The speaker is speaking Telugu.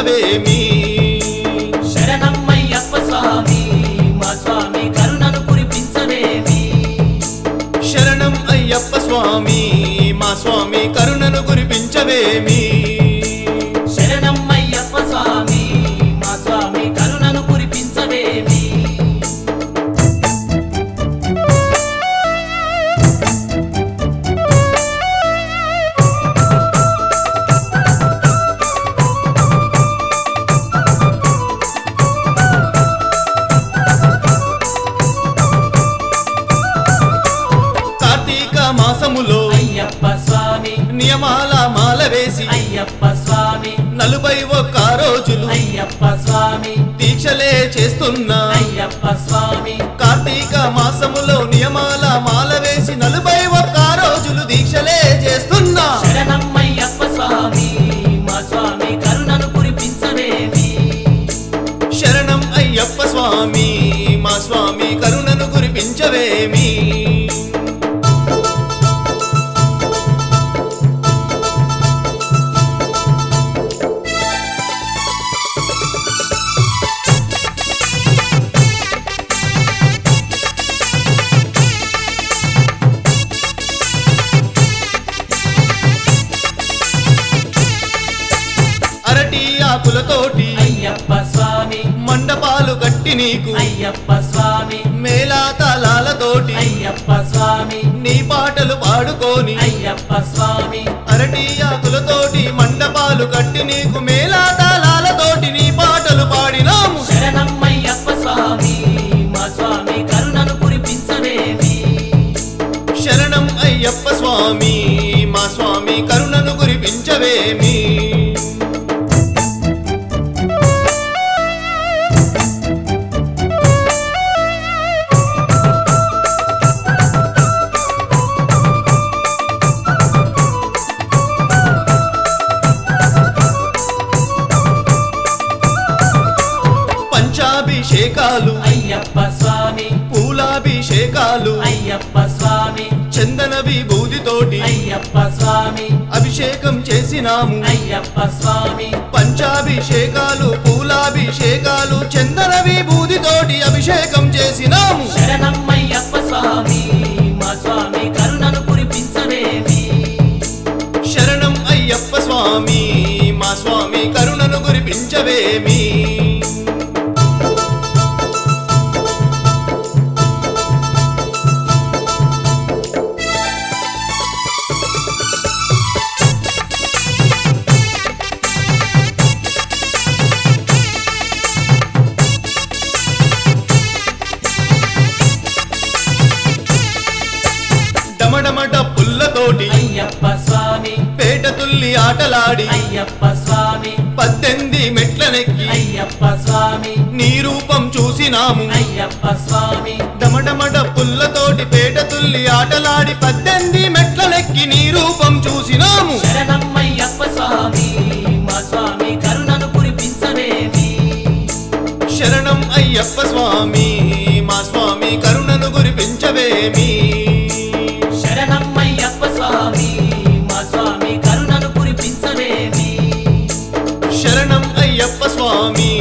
కురిపించవేమి శరణమయ్యప్ప స్వామి మా స్వామి కరుణను కురిపించవేమి శరణం అయ్యప్ప స్వామి మా స్వామి కరుణను కురిపించవేమి శరణమయ్యప్ప స్వామి మా స్వామి కరుణను కురిపించవేమి కార్తీక మాసములో అయ్యప్ప స్వామి నియమాల మాల వేసి అయ్యప్ప స్వామి నలభై ఒక్క రోజులు అయ్యప్ప స్వామి దీక్షలే చేస్తున్నా అయ్యప్ప స్వామి కార్తీక మాసములో నియమాల మాల వేసి నలభై ఒక్క రోజులు దీక్షలే చేస్తున్నా శరణమయ్యప్ప స్వామి మా స్వామి కరుణను కురిపించవేమి శరణం అయ్యప్ప స్వామి మా స్వామి కరుణను కురిపించవేమి అరటి ఆకులతోటి అయ్యప్ప స్వామి మండపాలు కట్టి నీకు అయ్యప్ప స్వామి మేళాతాళాలతోటి అయ్యప్ప స్వామి నీ పాటలు పాడుకొని అయ్యప్ప స్వామి అరటి ఆకులతోటి మండపాలు కట్టి నీకు మేళాతాళాలతోటి నీ పాటలు పాడినాము శరణమయ్యప్ప స్వామి మా స్వామి కరుణను కురిపించవేమి శరణం అయ్యప్ప స్వామి మా స్వామి కరుణను కురిపించవేమి పంచాభిషేకాలు అయ్యప్ప స్వామి పూలాభిషేకాలు అయ్యప్ప స్వామి చందన విభూతితోటి అయ్యప్ప స్వామి అభిషేకం చేసినాము అయ్యప్ప స్వామి పంచాభిషేకాలు పూలాభిషేకాలు చందన విభూతితోటి అభిషేకం చేసినాము శరణమయ్యప్ప స్వామి మా స్వామి కరుణను కురిపించవేమి శరణం అయ్యప్ప స్వామి మా స్వామి కరుణను కురిపించవేమి డమడమట పుల్లతోటి అయ్యప్ప స్వామి పేట తుల్లి ఆటలాడి అయ్యప్ప స్వామి పద్దెనిమిది మెట్లనెక్కి అయ్యప్ప స్వామి నీ రూపం చూసినాము అయ్యప్ప స్వామి డమడమడ పుల్లతోటి పేట తుల్లి ఆటలాడి పద్దెనిమిది మెట్లనెక్కి నీ రూపం చూసినాము శరణమయ్యప్ప స్వామి మా స్వామి కరుణను కురిపించవేమి శరణం అయ్యప్ప స్వామి మా స్వామి కరుణను కురిపించవేమి శరణమయ్యప్ప స్వామి మా స్వామి కరుణను కురిపించవేమి శరణం అయ్యప్ప స్వామి